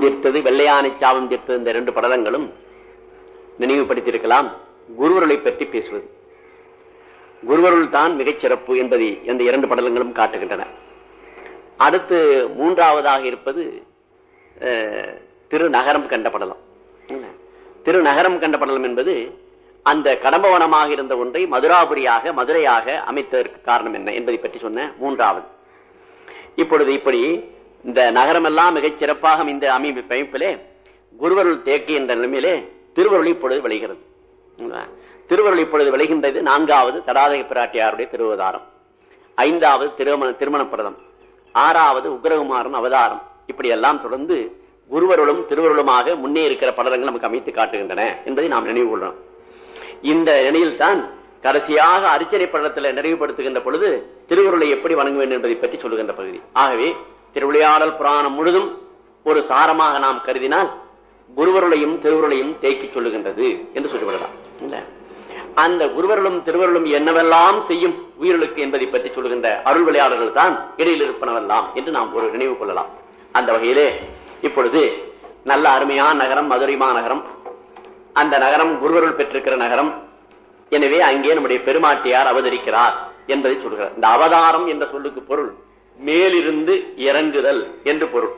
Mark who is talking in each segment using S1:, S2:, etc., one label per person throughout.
S1: தீர்த்தது வெள்ளையானை சாபம் தீர்த்தது இந்த இரண்டு படலங்களும் நினைவுபடுத்தியிருக்கலாம் குருவருளை பற்றி பேசுவது குருவருள் தான் மிகச் சிறப்பு என்பதை இந்த இரண்டு படலங்களும் காட்டுகின்றன அடுத்து மூன்றாவதாக இருப்பது அஹ், திருநகரம் கண்ட படலம் திருநகரம் கண்ட படலம் என்பது அந்த கடம்பவனமாக இருந்த ஒன்றை மதுராபுரியாக மதுரையாக அமைத்ததற்கு காரணம் என்ன என்பதை பற்றி சொன்ன மூன்றாவது இப்பொழுது இப்படி இந்த நகரமெல்லாம் மிகச் சிறப்பாக இந்த அமைப்பு அமைப்பிலே குருவருள் தேக்கி என்ற நிலைமையிலே திருவருள் இப்பொழுது விளைகிறது திருவருள் இப்பொழுது விளைகின்றது நான்காவது தடாதக பிராட்டியாருடைய திருவதாரம் ஐந்தாவது திருமண திருமணப்பிரதம் ஆறாவது உக்ரகுமாரன் அவதாரம் இப்படி எல்லாம் தொடர்ந்து குருவருளும் திருவருளுமாக முன்னே இருக்கிற படலங்கள் நமக்கு அமைத்து காட்டுகின்றன என்பதை நாம் நினைவு கொள்றோம் இந்த நிலையில் தான் கடைசியாக அரிச்சனை படலத்தில் நிறைவுபடுத்துகின்ற பொழுது திருவருளை எப்படி வணங்க வேண்டும் என்பதை பற்றி சொல்லுகின்ற பகுதி ஆகவே திருவிளையாடல் புராணம் முழுதும் ஒரு சாரமாக நாம் கருதினால் குருவருளையும் திருவருளையும் தேக்கி சொல்லுகின்றது என்று சொல்லிவிடலாம் இல்ல அந்த குருவருளும் திருவருளும் என்னவெல்லாம் செய்யும் உயிர்களுக்கு என்பதை பற்றி சொல்லுகின்ற அருள் விளையாடல்கள் தான் இடையில் இருப்பனவெல்லாம் என்று நாம் ஒரு நினைவு கொள்ளலாம் அந்த வகையிலே இப்பொழுது நல்ல அருமையான நகரம் மதுரை மாநகரம் அந்த நகரம் குருவருள் பெற்றிருக்கிற நகரம் எனவே அங்கே நம்முடைய பெருமாட்டியார் அவதரிக்கிறார் என்பதை சொல்கிறார் இந்த அவதாரம் என்ற சொல்லுக்கு பொருள் மேலிருந்து இறங்குதல் என்று பொருள்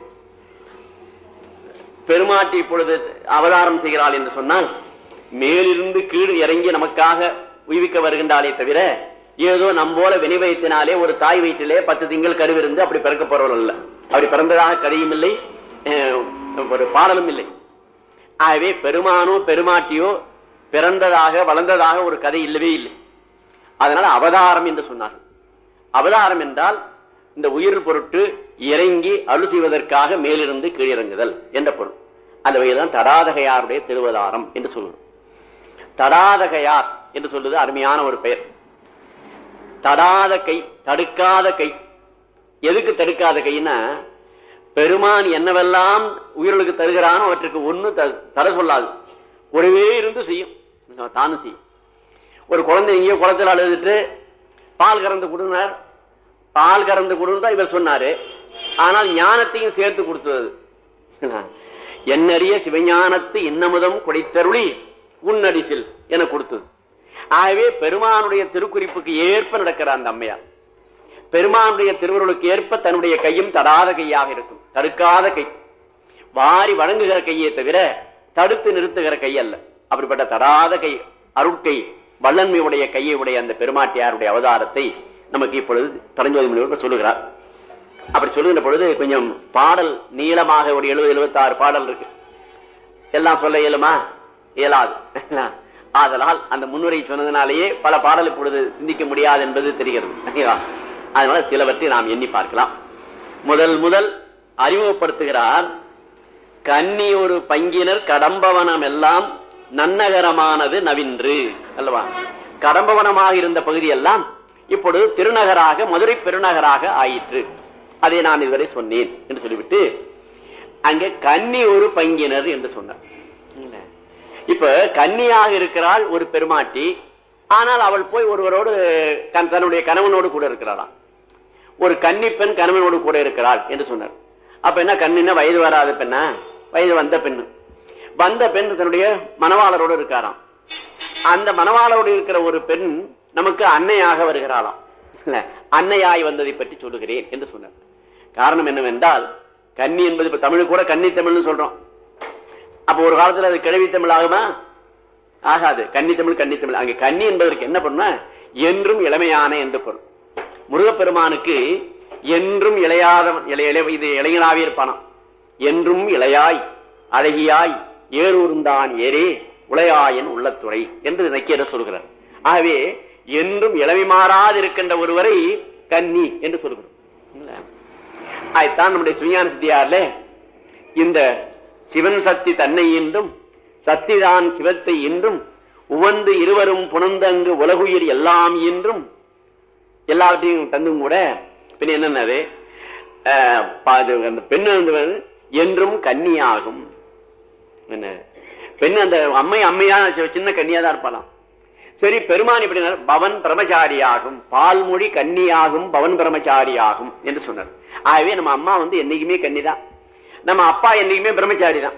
S1: பெருமாட்டி இப்பொழுது அவதாரம் செய்கிறாள் என்று சொன்னால் மேலிருந்து கீழ் இறங்கி நமக்காக உய்விக்க வருகின்றாலே தவிர ஏதோ நம்போல வினை வயிற்றினாலே ஒரு தாய் வயிற்றிலே பத்து திங்கள் கருவிருந்து அப்படி பிறக்க போறவர்கள் அல்ல அப்படி பிறந்ததாக கதையும் இல்லை அஹ், ஒரு பாடலும் இல்லை ஆகவே பெருமானோ பெருமாட்டியோ பிறந்ததாக வளர்ந்ததாக ஒரு கதை இல்லவே இல்லை அதனால அவதாரம் என்று சொன்னார்கள் அவதாரம் என்றால் இந்த உயிர் பொருட்டு இறங்கி அருள் செய்வதற்காக மேலிருந்து கீழிறங்குதல் என்ற பொருள் அந்த வகையில்தான் தடாதகையாருடைய திருவதாரம் என்று சொல்லுவோம் தடாதகையார் என்று சொல்வது அருமையான ஒரு பெயர் தடாத கை தடுக்காத கை எதுக்கு தடுக்காத கைன்னா பெருமான் என்னவெல்லாம் உயிர்களுக்கு தருகிறானோ அவற்றுக்கு ஒண்ணு த- தர சொல்லாது கூடவே இருந்து செய்யும் தானும் செய்யும் ஒரு குழந்தை எங்கேயோ குளத்தில் அழுதுட்டு பால் கறந்து கொடுனார் பால் கறந்து கொடுன்னு தான் இவர் சொன்னாரு ஆனால் ஞானத்தையும் சேர்த்து கொடுத்தது என்னறிய சிவஞானத்து இன்னமுதம் குடைத்தருளி உன்னடிசில் என கொடுத்தது ஆகவே பெருமானுடைய திருக்குறிப்புக்கு ஏற்ப நடக்கிற அந்த அம்மையார் பெருமானுடைய திருவருளுக்கு ஏற்ப தன்னுடைய கையும் தடாத கையாக இருக்கும் தடுக்காத கை வாரி வணங்குகிற கையே தவிர தடுத்து நிறுத்துகிற கை அல்ல அப்படிப்பட்ட தடாத கை அருட்கை வல்லன்மை உடைய கையை உடைய அந்த பெருமாட்டியாருடைய அவதாரத்தை நமக்கு இப்பொழுது பரஞ்சோதி முனிவர் சொல்லுகிறார் அப்படி சொல்லுகின்ற பொழுது கொஞ்சம் பாடல் நீளமாக ஒரு எழுபது எழுபத்தி ஆறு பாடல் இருக்கு எல்லாம் சொல்ல இயலுமா இயலாது ஆதலால் அந்த முன்னுரை சொன்னதுனாலேயே பல பாடல் இப்பொழுது சிந்திக்க முடியாது என்பது தெரிகிறது சரிங்களா? அதனால சிலவற்றை நாம் எண்ணி பார்க்கலாம் முதல் முதல் அறிமுகப்படுத்துகிறார் கன்னி ஒரு பங்கினர் கடம்பவனம் எல்லாம் நன்னகரமானது நவின்று அல்லவா கடம்பவனமாக இருந்த பகுதியெல்லாம் இப்பொழுது திருநகராக மதுரை பெருநகராக ஆயிற்று அதை நான் இதுவரை சொன்னேன் என்று சொல்லிவிட்டு அங்கே கன்னி ஒரு பங்கினர் என்று சொன்னார் இப்ப கன்னியாக இருக்கிறாள் ஒரு பெருமாட்டி ஆனால் அவள் போய் ஒருவரோடு கண்- தன்னுடைய கணவனோடு கூட இருக்கிறாளாம் ஒரு கன்னி பெண் கணவனோடு கூட இருக்கிறாள் என்று சொன்னார் அப்ப என்ன கண்ணின்னா வயது வராத பெண்ணா வயது வந்த பெண்ணு வந்த பெண் தன்னுடைய மணவாளரோடு இருக்காராம் அந்த மணவாளரோடு இருக்கிற ஒரு பெண் நமக்கு அன்னையாக வருகிறாளாம் இல்ல, அன்னையாய் வந்ததை பற்றி சொல்லுகிறேன் என்று சொன்னார் காரணம் என்னவென்றால் கன்னி என்பது இப்ப தமிழ் கூட கன்னி தமிழ்னு சொல்றோம் அப்ப ஒரு காலத்துல அது கிழவி தமிழ் ஆகுமா ஆகாது கன்னி தமிழ் கன்னி தமிழ் அங்கே கன்னி என்பதற்கு என்ன பண்ண என்றும் இளமையான என்று பொருள் முருகப்பெருமானுக்கு என்றும் இளையாத இளைய இளைய- இது இளைஞனாவே இருப்பானாம் என்றும் இளையாய் அழகியாய் ஏரூர்ந்தான் ஏரே உளையாயன் உள்ளத்துறை என்று நக்கியர் சொல்கிறார் ஆகவே என்றும் இளமை மாறாது இருக்கின்ற ஒருவரை கன்னி என்று சொல்கிறோம் இல்ல? அதைத்தான் நம்முடைய சுஞான சித்தியார்ல இந்த சிவன் சக்தி தன்னை என்றும் சக்திதான் சிவத்தை என்றும் உவந்து இருவரும் புணர்ந்தங்கு உலகுயிர் எல்லாம் என்றும் எல்லாவற்றையும் தந்தும் கூட பின் என்னன்னது அஹ், பா- இது அந்த பெண் வந்து என்றும் கன்னியாகும் என்ன பெண் அந்த அம்மை அம்மையா சி- சின்ன கன்னியா தான் இருப்பாளாம் சரி பெருமான் இப்படி பவன் பிரமச்சாரியாகும் பால்மொழி கன்னியாகும் பவன் பிரமச்சாரியாகும் என்று சொன்னார் ஆகவே நம்ம அம்மா வந்து என்னைக்குமே கன்னிதான் நம்ம அப்பா என்னைக்குமே பிரம்மச்சாரி தான்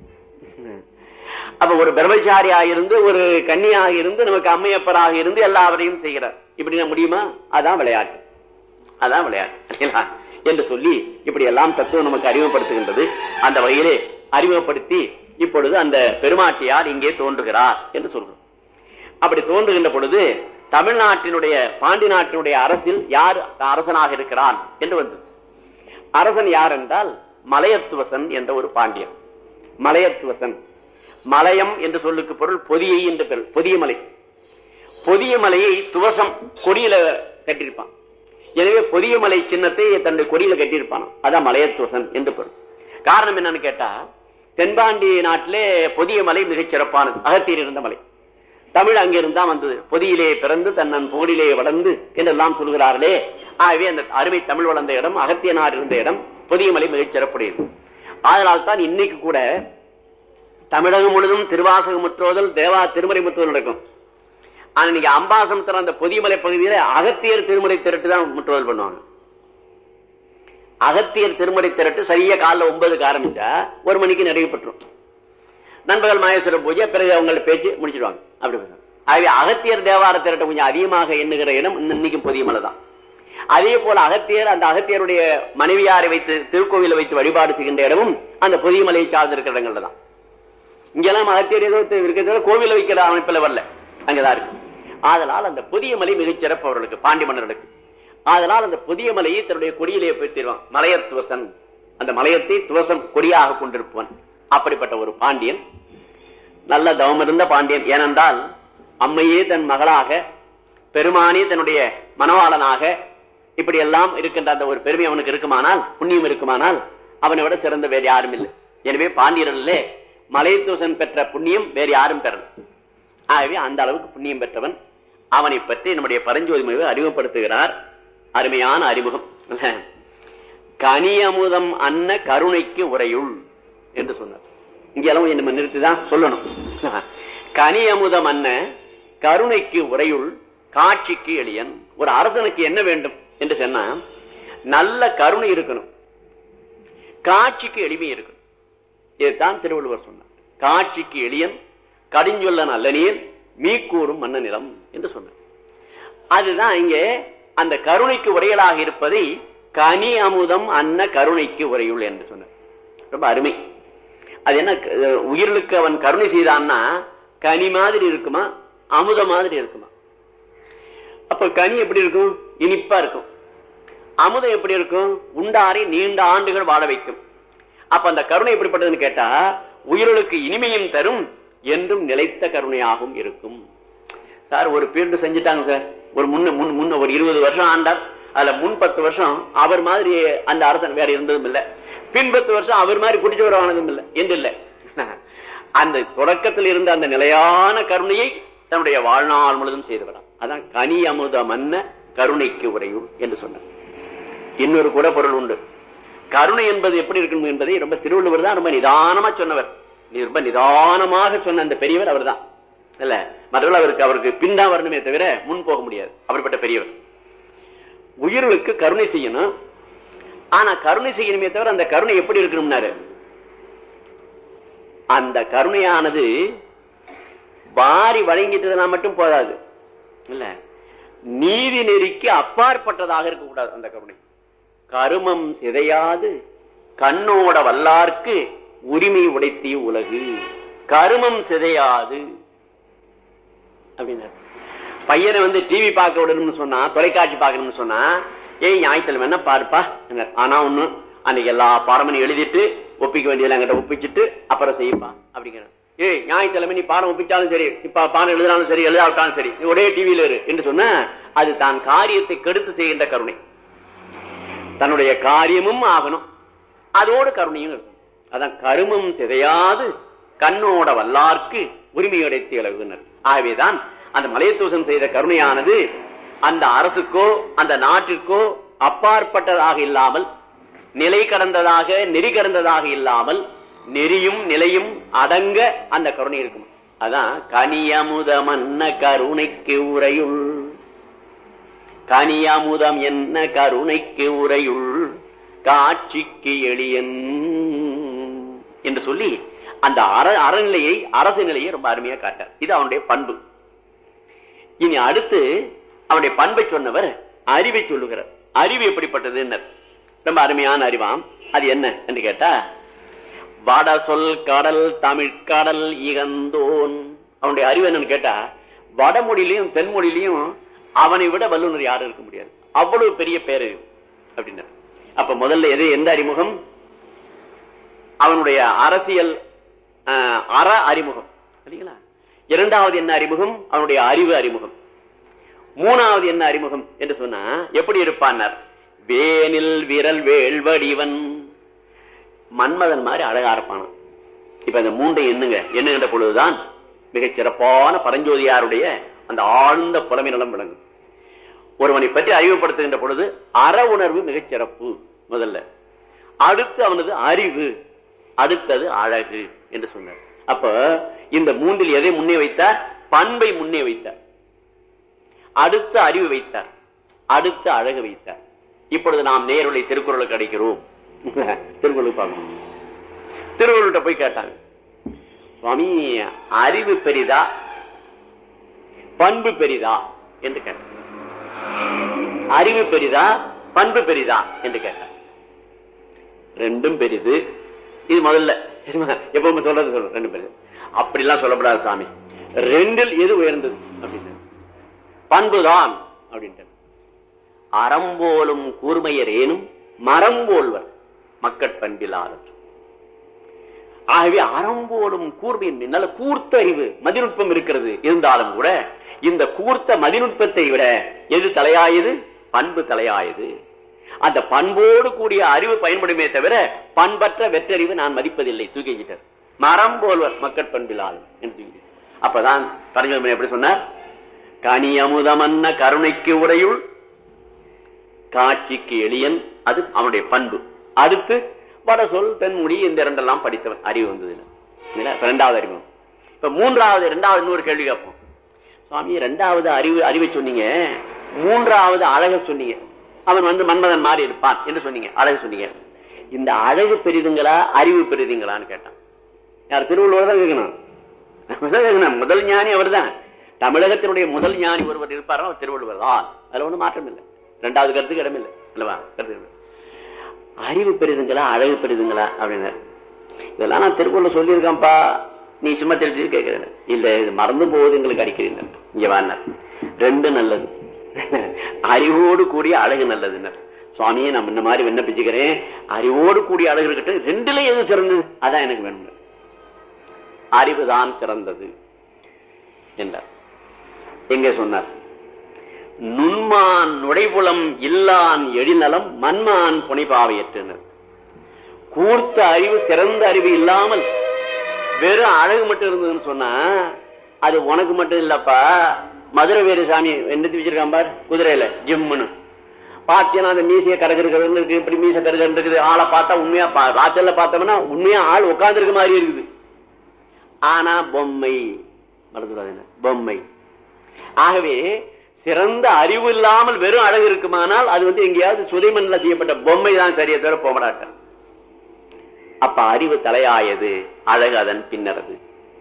S1: அப்ப ஒரு பிரம்மச்சாரியா இருந்து ஒரு கன்னியாக இருந்து நமக்கு அம்மையப்பராக இருந்து எல்லாவரையும் செய்கிறார் இப்படி முடியுமா அதான் விளையாட்டு அதான் விளையாட்டு சரிங்களா? என்று சொல்லி இப்படி எல்லாம் தத்துவம் நமக்கு அறிமுகப்படுத்துகின்றது அந்த வகையிலே அறிமுகப்படுத்தி இப்பொழுது அந்த பெருமாட்டியார் இங்கே தோன்றுகிறார் என்று சொல்றோம் அப்படி தோன்றுகின்ற பொழுது தமிழ்நாட்டினுடைய பாண்டி நாட்டினுடைய அரசில் யார் அரசனாக இருக்கிறான் என்று வந்தது அரசன் யார் என்றால் மலையத்துவசன் என்ற ஒரு பாண்டியன் மலையத்துவசன் மலையம் என்று சொல்லுக்கு பொருள் பொதியை என்று பொருள் பொதிய மலை பொதிய மலையை துவசம் கொடியில கட்டியிருப்பான் எனவே பொதிய மலை சின்னத்தை தன்னுடைய கொடியில கட்டியிருப்பான் அதான் மலையத்துவசன் என்று பொருள் காரணம் என்னன்னு கேட்டா தென்பாண்டி நாட்டிலே பொதிய மலை மிகச் சிறப்பானது அகத்தியர் இருந்த மலை தமிழ் அங்கிருந்தா வந்தது பொதியிலே பிறந்து தன்னன் புகழிலே வளர்ந்து என்றெல்லாம் சொல்கிறார்களே ஆகவே அந்த அருமை தமிழ் வளர்ந்த இடம் அகத்திய நாடு இருந்த இடம் பொதிய மலை மிகச் சிறப்புடையது அதனால் தான் இன்னைக்கு கூட தமிழகம் முழுதும் திருவாசக முற்றோதல் தேவா திருமறை முற்றுதல் நடக்கும் ஆனா நீங்க அம்பாசமுத்திரம் அந்த பொதியமலை பகுதியில அகத்தியர் திருமுறை திரட்டு தான் முற்றுதல் பண்ணுவாங்க அகத்தியர் திருமுறை திரட்டு சரியா காலைல ஒன்பதுக்கு ஆரம்பிச்சா ஒரு மணிக்கு நிறைவு பெற்றோம் நண்பர்கள் மாயேஸ்வர பூஜை பிறகு அவங்க பேச்சு முடிச்சிடுவாங்க அப்படி பண்ணுவாங்க. ஆகவே அகத்தியர் தேவார திரட்டை கொஞ்சம் அதிகமாக எண்ணுகிற இடம் இன்னும் இன்னைக்கும் பொதியமலை தான் அதே போல அகத்தியர் அந்த அகத்தியருடைய மனைவியாரை வைத்து திருக்கோவிலை வைத்து வழிபாடு செய்கின்ற இடமும் அந்த பொதியமலையை சார்ந்து இருக்கிற இடங்கள்ல தான் இங்கெல்லாம் அகத்தியர் ஏதோ இருக்கிறத கோவில வைக்கிற அமைப்புல வரல அங்கதான் இருக்கு ஆதலால் அந்த புதிய மலை மிகச் சிறப்பு அவர்களுக்கு பாண்டி மன்னர்களுக்கு ஆதலால் அந்த புதிய மலையை தன்னுடைய கொடியிலே போய்த்திருவான் மலையத் துவசன் அந்த மலையத்தை துவசம் கொடியாக கொண்டிருப்பவன் அப்படிப்பட்ட ஒரு பாண்டியன் நல்ல தவம் இருந்த பாண்டியன் ஏனென்றால் அம்மையே தன் மகளாக பெருமானே தன்னுடைய மனவாளனாக இப்படி எல்லாம் இருக்கின்ற அந்த ஒரு பெருமை அவனுக்கு இருக்குமானால் புண்ணியம் இருக்குமானால் அவனை விட சிறந்த வேறு யாரும் இல்லை எனவே பாண்டியர்களே மலையத்துவசன் பெற்ற புண்ணியம் வேறு யாரும் பெறல ஆகவே அந்த அளவுக்கு புண்ணியம் பெற்றவன் அவனை பற்றி நம்முடைய பரஞ்சோதி மொழி அறிமுகப்படுத்துகிறார் அருமையான அறிமுகம் கனியமுதம் அன்ன கருணைக்கு உரையுள் என்று சொன்னார் இங்கெல்லாம் நம்ம நிறுத்திதான் சொல்லணும் கனியமுதம் அன்ன கருணைக்கு உரையுள் காட்சிக்கு எளியன் ஒரு அரசனுக்கு என்ன வேண்டும் என்று சொன்னா நல்ல கருணை இருக்கணும் காட்சிக்கு எளிமை இருக்கணும் இதுதான் திருவள்ளுவர் சொன்னார் காட்சிக்கு எளியன் கடிஞ்சொல்ல நல்லநீர் மீக்கூறும் மன்ன நிலம் என்று சொன்னார் அதுதான் இங்கே அந்த கருணைக்கு உரையலாக இருப்பதை கனி அமுதம் அன்ன கருணைக்கு உரையுள் என்று சொன்னார் ரொம்ப அருமை அது என்ன அஹ், உயிர்களுக்கு அவன் கருணை செய்தான்னா கனி மாதிரி இருக்குமா அமுத மாதிரி இருக்குமா அப்ப கனி எப்படி இருக்கும் இனிப்பா இருக்கும் அமுதம் எப்படி இருக்கும் உண்டாரை நீண்ட ஆண்டுகள் வாழ வைக்கும் அப்ப அந்த கருணை எப்படிப்பட்டதுன்னு கேட்டா உயிர்களுக்கு இனிமையும் தரும் என்றும் நிலைத்த கருணையாகவும் இருக்கும் சார் ஒரு பீரியட் செஞ்சுட்டாங்க சார் ஒரு முன்ன முன் முன்ன ஒரு இருபது வருஷம் ஆண்டார் அதுல முன் பத்து வருஷம் அவர் மாதிரி அந்த அரசன் வேற இருந்ததும் இல்ல பின் பத்து வருஷம் அவர் மாதிரி குடிச்சவர் ஆனதும் இல்ல என்று இல்ல அந்த தொடக்கத்தில் இருந்த அந்த நிலையான கருணையை தன்னுடைய வாழ்நாள் முழுதும் செய்தவராம் அதான் கனி அமுத மன்ன கருணைக்கு உரையும் என்று சொன்னார் இன்னொரு கூட பொருள் உண்டு கருணை என்பது எப்படி இருக்கும் என்பதை ரொம்ப திருவள்ளுவர் தான் ரொம்ப நிதானமா சொன்னவர் நீ ரொம்ப நிதானமாக சொன்ன அந்த பெரியவர் அவர்தான் இல்ல மற்றவர்கள் அவருக்கு அவருக்கு பின் தான் வரணுமே தவிர முன் போக முடியாது அப்படிப்பட்ட பெரியவர் உயிர்களுக்கு கருணை செய்யணும் ஆனா கருணை செய்யணுமே தவிர அந்த கருணை எப்படி இருக்கணும்னாரு அந்த கருணையானது வாரி வழங்கிட்டதுனா மட்டும் போதாது இல்ல நீதி நெறிக்கு அப்பாற்பட்டதாக இருக்கக்கூடாது அந்த கருணை கருமம் சிதையாது கண்ணோட வல்லார்க்கு உரிமை உடைத்திய உலகு கருமம் சிதையாது அப்படின்னாரு பையனை வந்து டிவி பார்க்க விடணும்னு சொன்னா தொலைக்காட்சி பார்க்கணும்னு சொன்னா ஏய் ஞாயிற்றுக்கிழமை என்ன பாருப்பா என்றார். ஆனா ஒண்ணு அன்னைக்கு எல்லா பாடமும் எழுதிட்டு ஒப்பிக்க வேண்டியதெல்லாம் என்கிட்ட ஒப்பிச்சுட்டு அப்புறம் செய்யப்பா அப்படிங்கிற ஏய் ஞாயிற்றுக்கிழமை நீ பாடம் ஒப்பிச்சாலும் சரி இப்ப பாடம் எழுதினாலும் சரி எழுதாவிட்டாலும் சரி நீ ஒரே டிவியில இரு என்று சொன்னா அது தான் காரியத்தை கெடுத்து செய்கின்ற கருணை தன்னுடைய காரியமும் ஆகணும் அதோடு கருணையும் இருக்கும் அதான் கருமம் சிதையாது கண்ணோட வல்லார்க்கு உரிமையுடைத்து இழகுனர் ஆகவேதான் அந்த மலையத்தூசன் செய்த கருணையானது அந்த அரசுக்கோ அந்த நாட்டிற்கோ அப்பாற்பட்டதாக இல்லாமல் நிலை கடந்ததாக நெறி கடந்ததாக இல்லாமல் நெறியும் நிலையும் அடங்க அந்த கருணை இருக்கும் அதான் கனியமுதமன்ன கருணைக்கு உரையுள் கனியமுதம் என்ன கருணைக்கு உரையுள் காட்சிக்கு எளியன் என்று சொல்லி அந்த அற அறநிலையை அரசு நிலையை ரொம்ப அருமையா காட்டார் இது அவனுடைய பண்பு இனி அடுத்து அவனுடைய பண்பை சொன்னவர் அறிவை சொல்லுகிறார் அறிவு எப்படிப்பட்டது ரொம்ப அருமையான அறிவாம் அது என்ன என்று கேட்டா வட சொல் கடல் தமிழ் கடல் இகந்தோன் அவனுடைய அறிவு என்னன்னு கேட்டா வடமொழியிலையும் தென்மொழியிலையும் அவனை விட வல்லுநர் யாரும் இருக்க முடியாது அவ்வளவு பெரிய பேரறிவு அப்படின்னா அப்ப முதல்ல எது எந்த அறிமுகம் அவனுடைய அரசியல் அஹ், அற அறிமுகம் சரிங்களா இரண்டாவது என்ன அறிமுகம் அவனுடைய அறிவு அறிமுகம் மூணாவது என்ன அறிமுகம் என்று சொன்னா எப்படி இருப்பான்னார் வேனில் விரல் வேள்வடிவன் மன்மதன் மாதிரி அழகா இருப்பானாம் இப்ப இந்த மூன்றை எண்ணுங்க எண்ணுகின்ற பொழுதுதான் மிகச் சிறப்பான பரஞ்சோதியாருடைய அந்த ஆழ்ந்த புலமை நலம் விளங்கும் ஒருவனை பற்றி அறிவுப்படுத்துகின்ற பொழுது அற உணர்வு மிகச் சிறப்பு முதல்ல அடுத்து அவனது அறிவு அடுத்தது அழகு என்று சொன்னார் அப்ப இந்த மூன்றில் எதை முன்னே வைத்தார் பண்பை முன்னே வைத்தார் அடுத்த அறிவு வைத்தார் அடுத்த அழகு வைத்தார் இப்பொழுது நாம் நேருடைய திருக்குறளுக்கு அடைக்கிறோம் திருக்குறளுக்கு பார்க்கணும் திருவள்ளுவர்கிட்ட போய் கேட்டாங்க சுவாமி அறிவு பெரிதா பண்பு பெரிதா என்று கேட்டார் அறிவு பெரிதா பண்பு பெரிதா என்று கேட்டார் ரெண்டும் பெரிது இது முதல்ல தெரியுமா? எப்பவுமே சொல்றது சொல்றேன் ரெண்டும் பெரிது அப்படிலாம் சொல்லப்படாது சாமி ரெண்டில் எது உயர்ந்தது அப்படின்னு பண்புதான் அப்படின்ட்டு அறம்போலும் கூர்மையரேனும் மரம் போல்வர் மக்கட்பண்பிலாளர் ஆகவே அறம்போலும் கூர்மை நல்ல கூர்த்த அறிவு மதிநுட்பம் இருக்கிறது இருந்தாலும் கூட இந்த கூர்த்த மதிநுட்பத்தை விட எது தலையாயது பண்பு தலையாயது அந்த பண்போடு கூடிய அறிவு பயன்படுமே தவிர பண்பற்ற வெற்றறிவு நான் மதிப்பதில்லை தூக்கி வச்சிட்டார் மரம் போல்வர் மக்கட் பண்பிலால் என்று தூக்கி அப்பதான் பரஞ்சோதமன் எப்படி சொன்னார் கனி அமுதமன்ன கருணைக்கு உடையுள் காட்சிக்கு எளியன் அது அவனுடைய பண்பு அடுத்து வட சொல் தென்முடி இந்த இரண்டெல்லாம் படித்தவன் அறிவு வந்தது இரண்டாவது அறிவு இப்ப மூன்றாவது இரண்டாவது இன்னொரு கேள்வி கேட்போம் சுவாமி இரண்டாவது அறிவு அறிவை சொன்னீங்க மூன்றாவது அழக சொன்னீங்க அவன் வந்து மன்மதன் மாறி இருப்பான் என்று சொன்னீங்க அழகு சொன்னீங்க இந்த அழகு பெரிதுங்களா அறிவு பெரிதுங்களான்னு கேட்டான் யார் திருவள்ளுவர் தான் கேட்கணும் அதான் கேட்கணும். முதல் ஞானி அவர்தான் தமிழகத்தினுடைய முதல் ஞானி ஒருவர் இருப்பாரோ அவர் திருவள்ளுவர் தான் அதுல ஒண்ணும் மாற்றம் இல்லை ரெண்டாவது கருத்துக்கு இடமில்லை இல்லவா கருத்து இல்லை. அறிவு பெரிதுங்களா அழகு பெரிதுங்களா அப்படின்னு இதெல்லாம் நான் திருக்குறள் சொல்லியிருக்கேன்ப்பா நீ சும்மா தெரிஞ்சு கேட்கிறேன் இல்ல இது மறந்து போகுது எங்களுக்கு அடிக்கிறீங்க இங்க வாங்க ரெண்டு நல்லது அறிவோடு கூடிய அழகு நல்லதுன்னர் சுவாமியை நான் இந்த மாதிரி விண்ணப்பிச்சுக்கிறேன் அறிவோடு கூடிய அழகு இருக்கட்டும் ரெண்டுல எது சிறந்தது அதான் எனக்கு வேணும் அறிவுதான் சிறந்தது என்றார் எங்கே சொன்னார் நுண்மான் நுழைபுலம் இல்லான் எழிநலம் மண்மான் புனைபாவையற்றனர் கூர்த்த அறிவு சிறந்த அறிவு இல்லாமல் வெறும் அழகு மட்டும் இருந்ததுன்னு சொன்னா அது உனக்கு மட்டும் இல்லப்பா மதுரை வேறு சாமி என்னத்து வச்சிருக்கான் பார் குதிரையில ஜிம்முன்னு பாத்தீங்கன்னா அந்த மீசைய கரகருக்கிறது இருக்கு இப்படி மீச கருகர் இருக்குது ஆளை பார்த்தா உண்மையா பா- ராத்திரில பார்த்தோம்னா உண்மையா ஆள் உட்கார்ந்து இருக்க மாதிரி இருக்குது ஆனா பொம்மை மறந்துடாதீங்க பொம்மை ஆகவே சிறந்த அறிவு இல்லாமல் வெறும் அழகு இருக்குமானால் அது வந்து எங்கேயாவது சுதைமண்ணில் செய்யப்பட்ட பொம்மை தான் சரியை தவிர போகமாட்டார் அப்ப அறிவு தலையாயது அழகு அதன் பின்னரது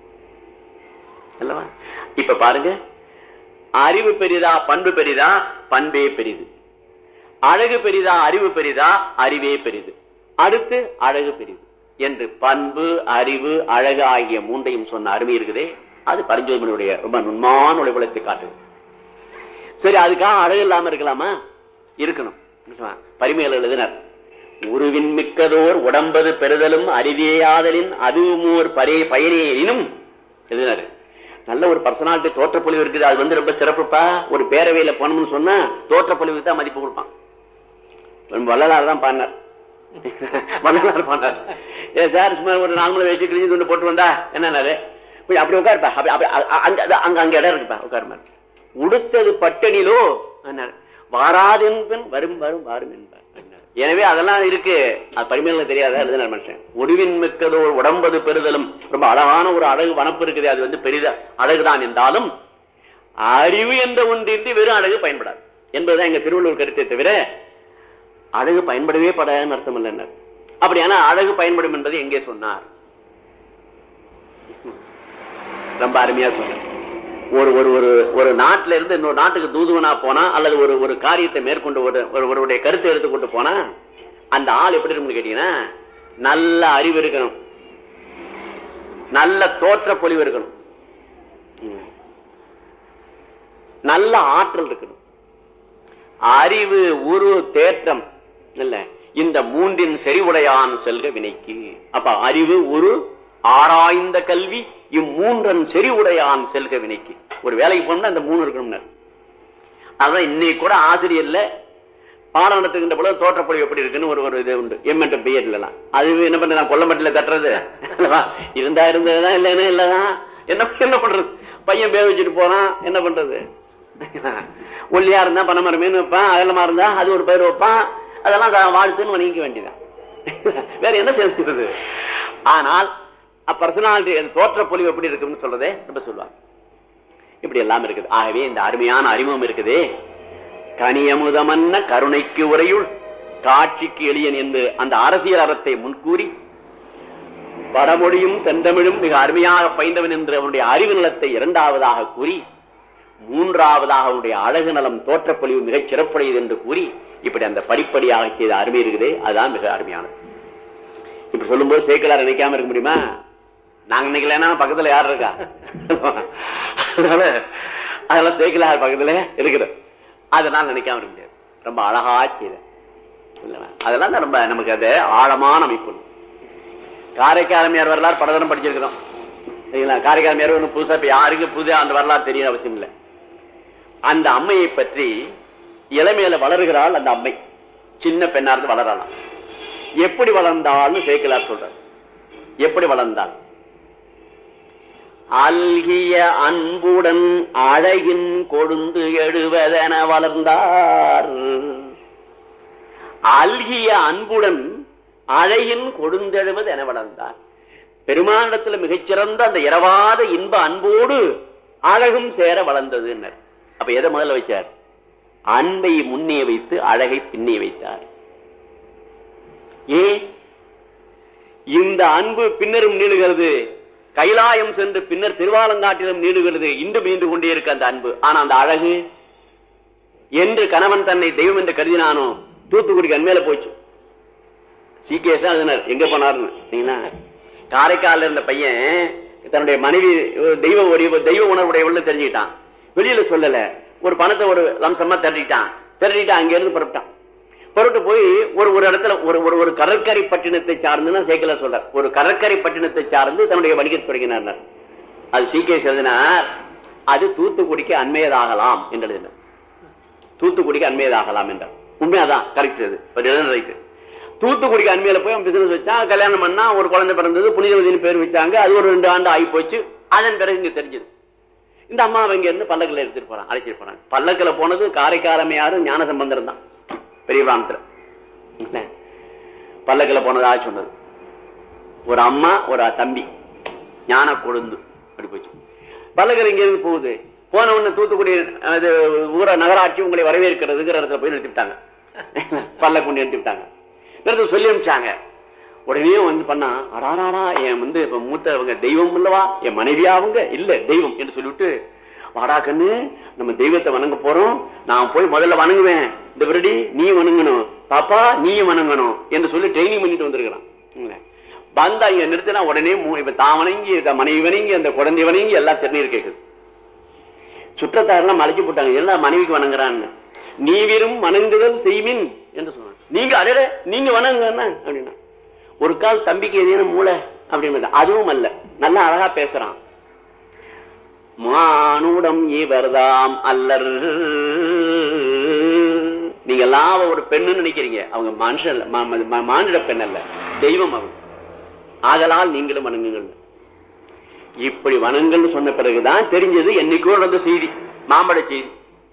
S1: அல்லவா இப்ப பாருங்க அறிவு பெரிதா பண்பு பெரிதா பண்பே பெரிது அழகு பெரிதா அறிவு பெரிதா அறிவே பெரிது அடுத்து அழகு பெரிது என்று பண்பு அறிவு அழகு ஆகிய மூன்றையும் சொன்ன அருமை இருக்குதே அது பரிஞ்சோதனுடைய ரொம்ப நுண்மான உழைப்புலத்தை காட்டுது சரி அதுக்காக அழகு இல்லாம இருக்கலாமா இருக்கணும் பரிமையில் எழுதினர் உருவின் மிக்கதோர் உடம்பது பெறுதலும் அறிவியாதலின் அதுவுமோர் பரே பயனேனும் எழுதினாரு நல்ல ஒரு பர்சனாலிட்டி தோற்றப்பொழிவு இருக்குது அது வந்து ரொம்ப சிறப்புப்பா ஒரு பேரவையில போனோம்னு சொன்னா தோற்றப்பொழிவுக்கு தான் மதிப்பு கொடுப்பான் வள்ளலார் தான் பாடினார் வள்ளலார் பாடினார் ஏ சார் சும்மா ஒரு நாலு மணி வச்சு கிழிஞ்சு துண்டு போட்டு வந்தா என்னன்னாரு போய் அப்படி உட்காருப்பா அப்படி அப்படி அ- அ- அங்க அங்க அங்க இடம் இருக்குப்பா உட்காருமா உடுத்தது பட்டணிலோ என்னாரு வாராதென்பன் வரும் வரும் வாரும் என்பார் என்னாரு. எனவே அதெல்லாம் இருக்கு அது பரிமையில தெரியாத எழுதினார் மனுஷன் முடிவின் மிக்கதோ உடம்பது பெறுதலும் ரொம்ப அழகான ஒரு அழகு வனப்பு இருக்குது அது வந்து பெரித அழகுதான் என்றாலும் அறிவு என்ற ஒன்றின்றி வெறும் அழகு பயன்படாது என்பதுதான் எங்க திருவள்ளுவர் கருத்தை தவிர அழகு பயன்படவே படாதுன்னு அர்த்தம் இல்லைன்னார் அப்படியானா அழகு பயன்படும் என்பதை எங்கே சொன்னார் ரொம்ப அருமையா சொல்றேன் ஒரு ஒரு ஒரு ஒரு நாட்டில இருந்து இன்னொரு நாட்டுக்கு தூதுவனா போனா அல்லது ஒரு ஒரு காரியத்தை மேற்கொண்டு ஒரு ஒரு- ஒருவருடைய கருத்தை எடுத்துக்கொண்டு போனா அந்த ஆள் எப்படி இருக்கும்னு கேட்டீங்கன்னா நல்ல அறிவு இருக்கணும் நல்ல தோற்ற பொலிவு இருக்கணும் ம். நல்ல ஆற்றல் இருக்கணும் அறிவு உரு தேற்றம் இல்ல இந்த மூன்றின் செறிவுடையான் செல்க வினைக்கு அப்ப அறிவு உரு ஆராய்ந்த கல்வி இம்மூன்றன் செறிவுடையான் செல்க வினைக்கு ஒரு வேலைக்கு போனோம்னா இந்த மூணு இருக்கணும் அதான் இன்னைக்கு கூட ஆசிரியர்ல பாடம் நடத்துகின்ற பொழுது தோற்றப்பொழிவு எப்படி இருக்குன்னு ஒரு ஒரு இது உண்டு எம்என்ட் பிஎட்லாம் அது என்ன பண்ண நான் கொல்லம்பட்டில தட்டுறது அல்லவா? இருந்தா இருந்ததுதான் இல்லைன்னா இல்லதான் என்ன என்ன பண்றது பையன் பேர் வச்சுட்டு போறான் என்ன பண்றது ஒல்லியா இருந்தா பனமரமேன்னு வைப்பான் அகலமா இருந்தா அது ஒரு பேர் வைப்பான் அதெல்லாம் தான் வாழ்த்துன்னு வணங்கிக்க வேண்டியதான் வேற என்ன செஞ்சுக்கிறது ஆனால் பர்சனாலிட்டி தோற்ற பொலிவு எப்படி இருக்குன்னு சொல்றதே ரொம்ப சொல்லுவாங்க இப்படி எல்லாம் இருக்குது ஆகவே இந்த அருமையான அறிமுகம் இருக்குது கனியமுதமன்ன கருணைக்கு உரையுள் காட்சிக்கு எளியன் என்று அந்த அரசியல் அறத்தை முன்கூறி வடமொழியும் தென்றமிழும் மிக அருமையாக பைந்தவன் என்று அவனுடைய அறிவு நலத்தை இரண்டாவதாக கூறி மூன்றாவதாக அவனுடைய அழகு நலம் தோற்றப்பொழிவு மிகச் சிறப்புடையது என்று கூறி இப்படி அந்த படிப்படியாக செய்த அருமை இருக்குதே அதுதான் மிக அருமையானது இப்ப சொல்லும்போது சேக்கலார் நினைக்காம இருக்க முடியுமா நாங்க நினைக்கலன்னா பக்கத்துல யார் இருக்கா அதனால அதெல்லாம் சேக்கலார் பக்கத்துல இருக்குது அதனால நினைக்காம இருக்க முடியாது ரொம்ப அழகா செய்த இல்லையா? அதெல்லாம் தான் ரொம்ப நமக்கு அது ஆழமான அமைப்பு காரைக்காலமையார் வரலாறு படதனம் படிச்சிருக்கிறோம் சரிங்களா காரைக்காலமையார் ஒன்றும் புதுசா இப்ப யாருக்கு புதுசா அந்த வரலாறு தெரிய அவசியம் இல்லை அந்த அம்மையை பற்றி இளமையில வளருகிறாள் அந்த அம்மை சின்ன பெண்ணா இருந்து வளரலாம் எப்படி வளர்ந்தாள்னு சேக்கலார் சொல்றார் எப்படி வளர்ந்தாள் அல்கிய அன்புடன் அழகின் கொழுந்து எழுவதென வளர்ந்தார் அல்கிய அன்புடன் அழகின் கொடுந்தெழுவது என வளர்ந்தார் பெருமானிடத்துல மிகச்சிறந்த அந்த இரவாத இன்ப அன்போடு அழகும் சேர வளர்ந்தது அப்ப எதை முதல்ல வச்சார் அன்பை முன்னே வைத்து அழகை பின்னே வைத்தார் ஏ இந்த அன்பு பின்னரும் நீளுகிறது கைலாயம் சென்று பின்னர் திருவாலங்காட்டிலும் நீளுகிறது இன்று மீண்டு கொண்டே இருக்கு அந்த அன்பு ஆனா அந்த அழகு என்று கணவன் தன்னை தெய்வம் என்று கருதினானோ தூத்துக்குடிக்கு அண்மையில போச்சு சிகேஸ் தான் எங்க போனாருன்னு சரிங்களா? காரைக்கால்ல இருந்த பையன் தன்னுடைய மனைவி தெய்வ ஒரு தெய்வ உணர்வுடையவள் தெரிஞ்சுக்கிட்டான் வெளியில சொல்லல ஒரு பணத்தை ஒரு லம்சமா திரட்டிட்டான் திரட்டிட்டு அங்க இருந்து புறப்பட்டான் புறப்பட்டு போய் ஒரு ஒரு இடத்துல ஒரு ஒரு ஒரு கடற்கரை பட்டினத்தை சார்ந்துன்னு சேக்கல சொல்றார் ஒரு கடற்கரை பட்டினத்தை சார்ந்து தன்னுடைய வணிகத்தை தொடங்கினார் அது சிகேஸ் எழுதினார் அது தூத்துக்குடிக்கு அண்மையதாகலாம் என்று எழுதினார் தூத்துக்குடிக்கு அண்மையதாகலாம் என்றார் உண்மையாதான் கரெக்ட் அது ஒரு எழுதுன ரைட்டு தூத்துக்குடிக்கு அண்மையில போய் அவன் பிசினஸ் வச்சான் கல்யாணம் பண்ணா ஒரு குழந்தை பிறந்தது புனிதவதினு பேர் வச்சாங்க அது ஒரு ரெண்டு ஆண்டு ஆகி போச்சு அதன் பிறகு இங்க தெரிஞ்சது இந்த அம்மா இங்க இருந்து பல்லக்கில் எடுத்துட்டு போறான் அழைச்சிட்டு போறாங்க பல்லக்கில போனது காரைக்காரமையாரும் ஞான சம்பந்தரம் தான் பெரிய பிராமத்துல இல்ல? பல்லக்கில போனதா சொன்னது ஒரு அம்மா ஒரு தம்பி ஞான கொழுந்து அப்படி போச்சு பல்லக்கில் இங்க இருந்து போகுது போன உடனே தூத்துக்குடி அது ஊர நகராட்சி உங்களை வரவேற்கிறதுங்கிற இடத்துல போய் நிறுத்திவிட்டாங்க பல்ல கொண்டு நிறுத்திவிட்டாங்க நிறுத்த சொல்லி அனுப்பிச்சாங்க உடனே வந்து பண்ணா அடாராடா என் வந்து இப்ப மூத்தவங்க தெய்வம் இல்லவா என் மனைவியா அவங்க இல்ல தெய்வம் என்று சொல்லிவிட்டு வாடா கண்ணு நம்ம தெய்வத்தை வணங்க போறோம் நான் போய் முதல்ல வணங்குவேன் இந்த விரடி நீ வணங்கணும் பாப்பா நீ வணங்கணும் என்று சொல்லி ட்ரைனிங் பண்ணிட்டு வந்திருக்கிறான் இல்ல. வந்தா இங்க நிறுத்தினா உடனே மூ- இப்ப தான் வணங்கி இந்த மனைவி வணங்கி அந்த குழந்தை வணங்கி எல்லாம் திருநீர் கேக்குது சுற்றத்தாரெல்லாம் மலைச்சு போட்டாங்க என்ன மனைவிக்கு வணங்குறான்னு நீ விரும் வணங்குதல் செய்மின் என்று சொன்னாங்க நீங்க அடட நீங்க வணங்குங்க அப்படின்னா ஒரு கால் தம்பிக்கு ஏதேனும் மூளை அப்படின்னு அதுவும் அல்ல நல்லா அழகா பேசுறான் மானுடம் இவர்தாம் அல்லர் நீங்க எல்லாம் ஒரு பெண்ணுன்னு நினைக்கிறீங்க அவங்க மனுஷன் இல்ல, மா- மா- மானிட பெண் அல்ல தெய்வம் அவங்க ஆதலால் நீங்களும் வணங்குங்கள் இப்படி வணங்கல் சொன்ன பிறகுதான் தெரிஞ்சது என்னைக்கோ நடந்த செய்தி மாம்பழ செய்தி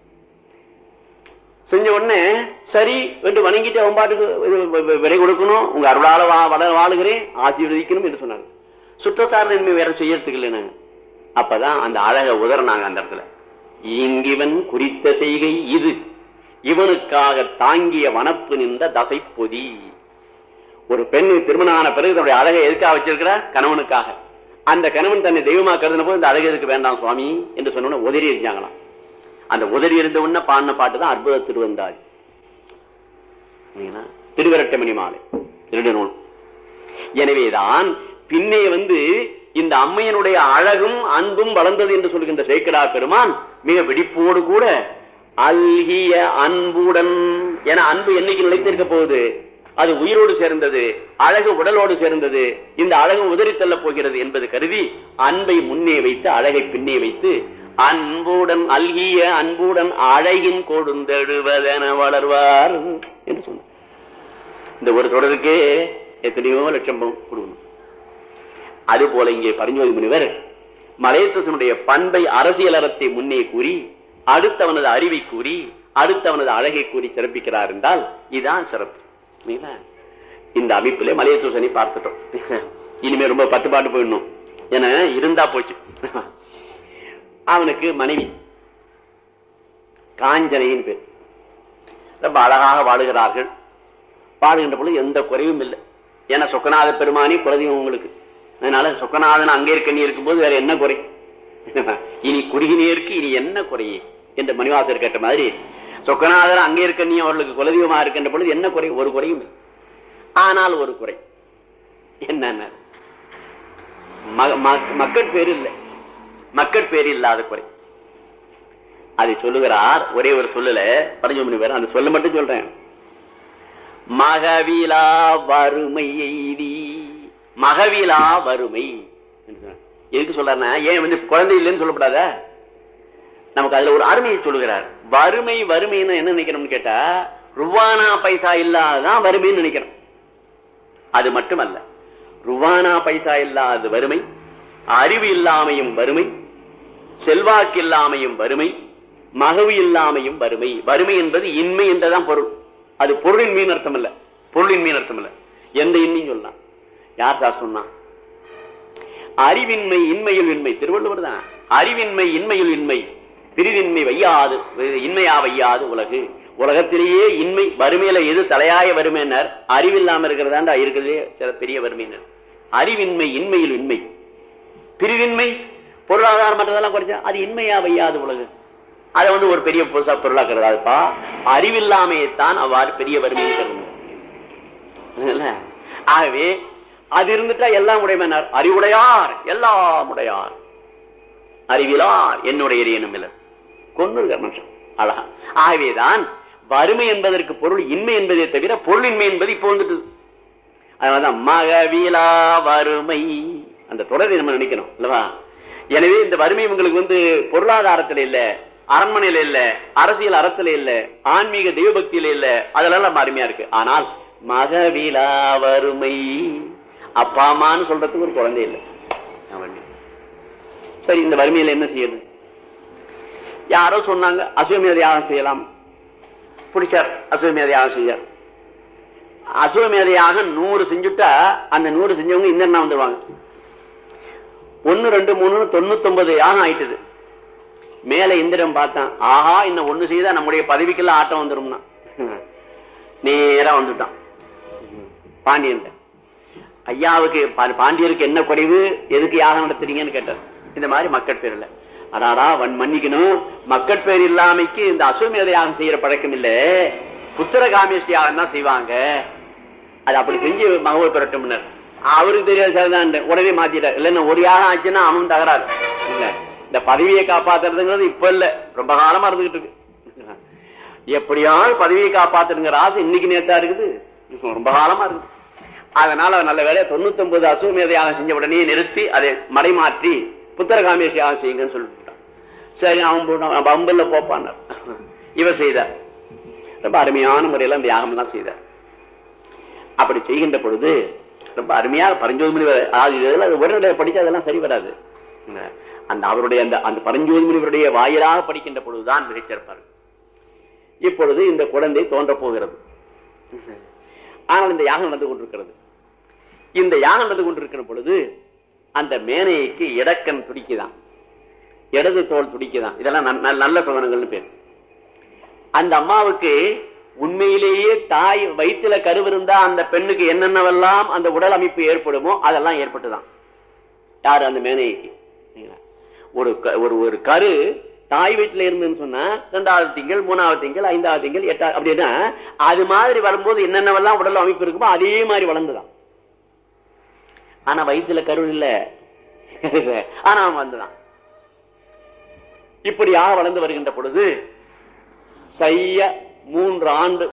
S1: செஞ்ச உடனே சரி என்று வணங்கிட்டு அவன் பாட்டுக்கு இது வ- வ- விடை கொடுக்கணும் உங்க அருளால வா வள வாழுகிறேன் ஆசீர்வதிக்கணும் என்று சொன்னாங்க சுற்றத்தார் இனிமே வேற செய்யறதுக்கு இல்லைனாங்க அப்பதான் அந்த அழக உதறினாங்க அந்த இடத்துல இங்கிவன் குறித்த செய்கை இது இவனுக்காக தாங்கிய வனப்பு நின்ற தசை பொதி ஒரு பெண் திருமணம் ஆன பிறகு தன்னுடைய அழகை எதுக்காக வச்சிருக்கிறார் கணவனுக்காக அந்த கணவன் தன்னை தெய்வமா கருதின போது இந்த அழகு எதுக்கு வேண்டாம் சுவாமி என்று சொன்ன உடனே உதறி எரிஞ்சாங்களாம் அந்த உதறி இருந்த உடனே பாடின பாட்டு தான் அற்புத திருவந்தாள் திருவிரட்டமணி மாலை திருடு நூல் எனவேதான் பின்னே வந்து இந்த அம்மையனுடைய அழகும் அன்பும் வளர்ந்தது என்று சொல்கின்ற சேக்கடா பெருமான் மிக வெடிப்போடு கூட அல்கிய அன்புடன் என அன்பு என்னைக்கு நிலைத்திருக்க போகுது அது உயிரோடு சேர்ந்தது அழகு உடலோடு சேர்ந்தது இந்த அழகு உதறி தள்ளப் போகிறது என்பது கருதி அன்பை முன்னே வைத்து அழகை பின்னே வைத்து அன்புடன் அல்கிய அன்புடன் அழகின் கொடுந்தெழுவதென வளர்வார் என்று சொன்னார் இந்த ஒரு தொடருக்கே எத்தனையோ லட்சம் கொடுக்கணும் அது போல இங்கே பரிஞ்சோதி முனிவர் மலையத்தசனுடைய பண்பை அரசியல் அறத்தை முன்னே கூறி அடுத்தவனது அறிவை கூறி அடுத்தவனது அழகை கூறி சிறப்பிக்கிறார் என்றால் இதுதான் சிறப்பு இந்த அமைப்பிலே மலையத்தூசனை பார்த்துட்டோம் இனிமே ரொம்ப பத்து பாட்டு போயிடணும் என இருந்தா போச்சு அவனுக்கு மனைவி காஞ்சனையின் பேர் ரொம்ப அழகாக வாழுகிறார்கள் வாழுகின்ற பொழுது எந்த குறைவும் இல்லை ஏன்னா சொக்கநாத பெருமானி குலதெய்வம் உங்களுக்கு அதனால சொக்கநாதன் அங்கே இருக்க நீ இருக்கும்போது வேற என்ன குறை இனி குறுகினேருக்கு இனி என்ன குறையே என்று மணிவாசர் கேட்ட மாதிரி சொக்கநாதர் அங்கே இருக்க நீ அவர்களுக்கு குலதெய்வமா இருக்கின்ற பொழுது என்ன குறை ஒரு குறையும் ஆனால் ஒரு குறை என்ன மக்கள் பேர் இல்லை மக்கள் பேர் இல்லாத குறை அதை சொல்லுகிறார் ஒரே ஒரு சொல்லல படஞ்சு மணி பேர் அந்த சொல்ல மட்டும் சொல்றேன் மகவிலா வறுமை எய்தி மகவிலா வறுமை எதுக்கு சொல்றாருன்னா ஏன் வந்து குழந்தை இல்லைன்னு சொல்லப்படாத நமக்கு அதுல ஒரு அருமையை சொல்லுகிறார் வறுமை வறுமைன்னு என்ன நினைக்கணும்னு கேட்டா ருவானா பைசா இல்லாததான் வறுமைன்னு நினைக்கிறோம் அது மட்டுமல்ல ருவானா பைசா இல்லாத வறுமை அறிவு இல்லாமையும் வறுமை செல்வாக்கு இல்லாமையும் வறுமை மகவு இல்லாமையும் வறுமை வறுமை என்பது இன்மை என்றதான் பொருள் அது பொருளின் மீன் அர்த்தம் இல்ல பொருளின் மீன் அர்த்தம் இல்ல எந்த இன்மையும் சொல்லலாம் யார் சார் சொன்னா அறிவின்மை இன்மையில் இன்மை திருவள்ளுவர் தான் அறிவின்மை இன்மையில் இன்மை பிரிவின்மை வையாது இன்மையா வையாது உலகு உலகத்திலேயே இன்மை வறுமையில எது தலையாய வறுமையினர் அறிவில்லாம இருக்கிறதாண்டா இருக்கிறதே சில பெரிய வறுமையினர் அறிவின்மை இன்மையில் இன்மை பிரிவின்மை பொருளாதாரம் மற்றதெல்லாம் குறைச்சா அது இன்மையா வையாது உலகு அதை வந்து ஒரு பெரிய புதுசா பொருளாக்குறதாப்பா அறிவில்லாமையைத்தான் அவ்வாறு பெரிய வறுமையை கருது ஆகவே அது இருந்துட்டா எல்லாம் உடைமையினர் அறிவுடையார் எல்லாம் உடையார் அறிவிலார் என்னுடைய எனும் இல்லை கொண்டு மனுஷன் அழகா ஆகவேதான் வறுமை என்பதற்கு பொருள் இன்மை என்பதை தவிர பொருளின்மை என்பது இப்போ வந்துட்டு அதனாலதான் மகவிலா வறுமை அந்த தொடரை நம்ம நினைக்கணும் இல்லவா எனவே இந்த வறுமை உங்களுக்கு வந்து பொருளாதாரத்துல இல்ல அரண்மனையில இல்ல அரசியல் அறத்துல இல்ல ஆன்மீக தெய்வபக்தியில இல்ல அதெல்லாம் நம்ம அருமையா இருக்கு ஆனால் மகவிலா வறுமை அப்பா அம்மான்னு சொல்றதுக்கு ஒரு குழந்தை இல்லை சரி இந்த வறுமையில என்ன செய்யணும் யாரோ சொன்னாங்க அசுவமேத யாகம் செய்யலாம் பிடிச்சார் அசுவமேத யாகம் செய்யார் அசுவமேத யாகம் நூறு செஞ்சுட்டா அந்த நூறு செஞ்சவங்க இந்த வந்துருவாங்க ஒன்னு ரெண்டு மூணு தொண்ணூத்தி ஒன்பது யாகம் ஆயிட்டுது மேல இந்திரன் பார்த்தான் ஆஹா இன்னும் ஒண்ணு செய்தா நம்முடைய பதவிக்கெல்லாம் ஆட்டம் வந்துரும்னா நேரா வந்துட்டான் பாண்டியன் ஐயாவுக்கு பாண்டியருக்கு என்ன குறைவு எதுக்கு யாகம் நடத்துறீங்கன்னு கேட்டார் இந்த மாதிரி மக்கள் பேர்ல அடாடா வன் மன்னிக்கணும் மக்கள் பேர் இல்லாமைக்கு இந்த அசுவமேத யாகம் செய்யற பழக்கம் இல்ல புத்திர காமேஷ் யாகம் தான் செய்வாங்க அது அப்படி செஞ்சு மகவல் பெறட்டும் அவருக்கு தெரியாது சரிதான் உடனே மாத்திட்டார் இல்ல ஒரு யாகம் ஆச்சுன்னா அவன் தகராறு இல்ல இந்த பதவியை காப்பாத்துறதுங்கிறது இப்ப இல்ல ரொம்ப காலமா இருந்துகிட்டு இருக்கு எப்படியாவது பதவியை காப்பாத்துங்கிற ஆசை இன்னைக்கு நேத்தா இருக்குது ரொம்ப காலமா இருக்கு அதனால நல்ல வேலையை தொண்ணூத்தி ஒன்பது அசுவமேத யாகம் செஞ்ச உடனே நிறுத்தி அதை மறைமாற்றி புத்திரகாமேஷ் யாகம் செய்யுங்கன்னு சொல்லிவிட்டான் சரி அவன் போட்டான் பம்பல்ல போப்பான் இவ செய்தார் ரொம்ப அருமையான முறையில அந்த யாகம் எல்லாம் செய்தார் அப்படி செய்கின்ற பொழுது ரொம்ப அருமையாக பரஞ்சோதி முனிவர் அது உடனடியாக படிச்சு அதெல்லாம் சரி வராது அந்த அவருடைய அந்த அந்த பரஞ்சோதி முனிவருடைய வாயிலாக படிக்கின்ற பொழுதுதான் மிகச்சிறப்பார் இப்பொழுது இந்த குழந்தை தோன்ற போகிறது ஆனால் இந்த யாகம் நடந்து கொண்டிருக்கிறது இந்த யாகம் நடந்து கொண்டிருக்கிற பொழுது அந்த மேனைக்கு இடக்கன் துடிக்குதான் இடது தோல் துடிக்குதான் இதெல்லாம் நல்ல சோதனங்கள்னு பேர் அந்த அம்மாவுக்கு உண்மையிலேயே தாய் வயிற்றுல கருவிருந்தா அந்த பெண்ணுக்கு என்னென்னவெல்லாம் அந்த உடல் அமைப்பு ஏற்படுமோ அதெல்லாம் ஏற்பட்டுதான் யாரு அந்த மேனைக்கு சரிங்களா? ஒரு க- ஒரு ஒரு கரு தாய் வீட்டுல இருந்துன்னு சொன்னா ரெண்டாவது திங்கள் மூணாவது திங்கள் ஐந்தாவது திங்கள் எட்டாவது அப்படின்னா அது மாதிரி வரும்போது என்னென்னவெல்லாம் உடல் அமைப்பு இருக்குமோ அதே மாதிரி வளர்ந்துதான் ஆனா வயிற்றுல கரு இல்ல ஆனா அவன் வந்துதான் இப்படியாக வளர்ந்து வருகின்ற பொழுது செய்ய மூன்று ஆண்டு